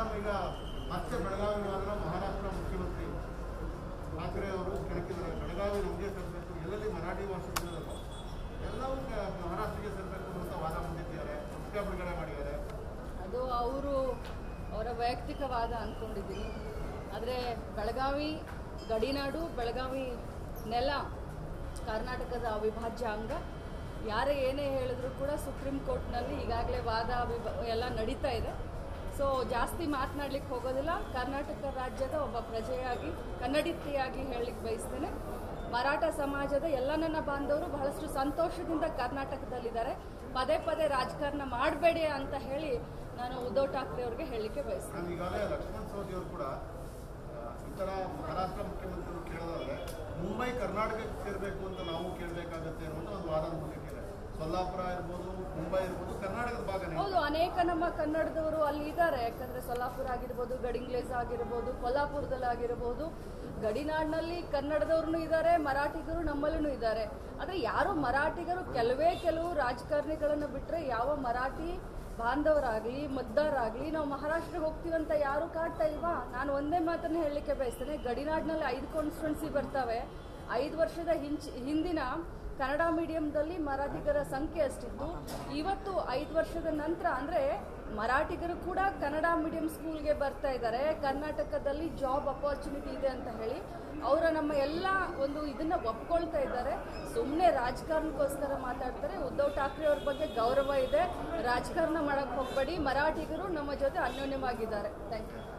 madam ಈಗ ಮತ್ತೆ ಬೆಳಗಾವಿ ಹೋದ್ರೆ ಮಹಾರಾಷ್ಟ್ರ ಮುಖ್ಯಮಂತ್ರಿ ಠಾಕ್ರೆ ಅವರು ಕೆಣಕಿದ್ದಾರೆ ಬೆಳಗಾವಿ ನಮಗೆ ಸೇರಬೇಕು ಎಲ್ಲೆಲ್ಲಿ ಮರಾಠಿ ಭಾಷೆಗಳಿದಾರೋ ಎಲ್ಲವೂ ಕ- ಮಹಾರಾಷ್ಟ್ರಕ್ಕೆ ಸೇರಬೇಕು ಅಂತ ವಾದ ಮುಂದಿದ್ದಾರೆ ಪುಸ್ತಕ ಬಿಡುಗಡೆ ಮಾಡಿದ್ದಾರೆ ಅದು ಅವರು ಅವರ ವೈಯಕ್ತಿಕವಾದ ಅಂದ್ಕೊಂಡಿದ್ದೀನಿ ಆದರೆ ಬೆಳಗಾವಿ ಗಡಿನಾಡು ಬೆಳಗಾವಿ ನೆಲ ಕರ್ನಾಟಕದ ಅವಿಭಾಜ್ಯ ಅಂಗ ಯಾರೇ ಏನೇ ಹೇಳಿದ್ರು ಕೂಡ ಸುಪ್ರೀಂ ಕೋರ್ಟ್ನಲ್ಲಿ ಈಗಾಗಲೇ ವಾದ ವಿಭ ಎಲ್ಲ ನಡೀತಾ ಇದೆ ಸೊ ಜಾಸ್ತಿ ಮಾತನಾಡ್ಲಿಕ್ಕೆ ಹೋಗೋದಿಲ್ಲ ಕರ್ನಾಟಕ ರಾಜ್ಯದ ಒಬ್ಬ ಪ್ರಜೆಯಾಗಿ ಕನ್ನಡಿತಿಯಾಗಿ ಹೇಳಲಿಕ್ಕೆ ಬಯಸ್ತೇನೆ ಮರಾಠ ಸಮಾಜದ ಎಲ್ಲ ನನ್ನ ಬಾಂಧವರು ಬಹಳಷ್ಟು ಸಂತೋಷದಿಂದ ಕರ್ನಾಟಕದಲ್ಲಿದ್ದಾರೆ ಪದೇ ಪದೇ ರಾಜಕಾರಣ ಮಾಡಬೇಡಿ ಅಂತ ಹೇಳಿ ನಾನು ಉದ್ಧವ್ ಠಾಕ್ರೆ ಅವ್ರಿಗೆ ಹೇಳಲಿಕ್ಕೆ ಬಯಸ್ತೇನೆ ನಾನು ಈಗಾಗಲೇ ಲಕ್ಷ್ಮಣ್ ಸವದಿ ಅವರು ಕೂಡ ಆ, ಈ ಥರ ಮಹಾರಾಷ್ಟ್ರ ಮುಖ್ಯಮಂತ್ರಿಗಳು ಕೇಳೋದಾದ್ರೆ ಮುಂಬೈ ಕರ್ನಾಟಕಕ್ಕೆ ಸೇರಬೇಕು ಅಂತ ನಾವು ಕೇಳಬೇಕಾಗತ್ತೆ ಅನ್ನೋದು ಒಂದು ವಾದ ಮುಂದಿಟ್ಟಿದ್ದಾರೆ ಸೊಲ್ಲಾಪುರ ಇರ್ಬೋದು ಮುಂಬೈ ಇರ್ಬೋದು ಕರ್ನಾಟಕದ ಭಾಗನೇ ಹೌದು ಅನೇಕ ನಮ್ಮ ಕನ್ನಡದವರು ಅಲ್ಲಿ ಇದ್ದಾರೆ ಯಾಕಂದ್ರೆ ಸೊಲ್ಲಾಪುರ ಆಗಿರ್ಬೋದು ಗಡಿಂಗ್ಲೇಸ್ ಆಗಿರ್ಬೋದು ಕೊಲ್ಲಾಪುರದಲ್ಲಿ ಆಗಿರ್ಬೋದು ಗಡಿನಾಡಿನಲ್ಲಿ ಕನ್ನಡದವ್ರು ಇದ್ದಾರೆ ಮರಾಠಿಗರು ನಮ್ಮಲ್ಲೂ ಇದ್ದಾರೆ ಆದರೆ ಯಾರೋ ಮರಾಠಿಗರು ಕೆಲವೇ ಕೆಲವು ರಾಜಕಾರಣಿಗಳನ್ನು ಬಿಟ್ಟರೆ ಯಾವ ಮರಾಠಿ ಬಾಂಧವರಾಗಲಿ ಮತದಾರರಾಗಲಿ ನಾವು ಮಹಾರಾಷ್ಟ್ರಕ್ಕೆ ಹೋಗ್ತೀವಂತ ಯಾರು ಕಾಡ್ತಾ ಇಲ್ವಾ ನಾನು ಒಂದೇ ಮಾತನ್ನು ಹೇಳಲಿಕ್ಕೆ ಬಯಸ್ತೇನೆ ಗಡಿನಾಡಿನಲ್ಲಿ ಐದು ಕಾನ್ಸ್ಟಿಟ್ಯೂನ್ಸಿ ಬರ್ತವೆ ಐದು ವರ್ಷದ ಹಿಂಚ್ ಹಿಂದಿನ ಕನ್ನಡ ಮೀಡಿಯಂದಲ್ಲಿ ಮರಾಠಿಗರ ಸಂಖ್ಯೆ ಅಷ್ಟಿತ್ತು ಇವತ್ತು ಐದು ವರ್ಷದ ನಂತರ ಅಂದರೆ ಮರಾಠಿಗರು ಕೂಡ ಕನ್ನಡ ಮೀಡಿಯಂ ಸ್ಕೂಲ್ಗೆ ಬರ್ತಾ ಇದ್ದಾರೆ ಕರ್ನಾಟಕದಲ್ಲಿ ಜಾಬ್ ಅಪಾರ್ಚುನಿಟಿ ಇದೆ ಅಂತ ಹೇಳಿ ಅವರ ನಮ್ಮ ಎಲ್ಲ ಒಂದು ಇದನ್ನ ಒಪ್ಕೊಳ್ತಾ ಇದ್ದಾರೆ ಸುಮ್ಮನೆ ರಾಜಕಾರಣಕ್ಕೋಸ್ಕರ ಮಾತಾಡ್ತಾರೆ ಉದ್ಧವ್ ಠಾಕ್ರೆ ಅವ್ರ ಬಗ್ಗೆ ಗೌರವ ಇದೆ ರಾಜಕಾರಣ ಮಾಡಕ್ಕೆ ಹೋಗಬೇಡಿ ಮರಾಠಿಗರು ನಮ್ಮ ಜೊತೆ ಅನ್ಯೋನ್ಯವಾಗಿದ್ದಾರೆ ಥ್ಯಾಂಕ್ ಯು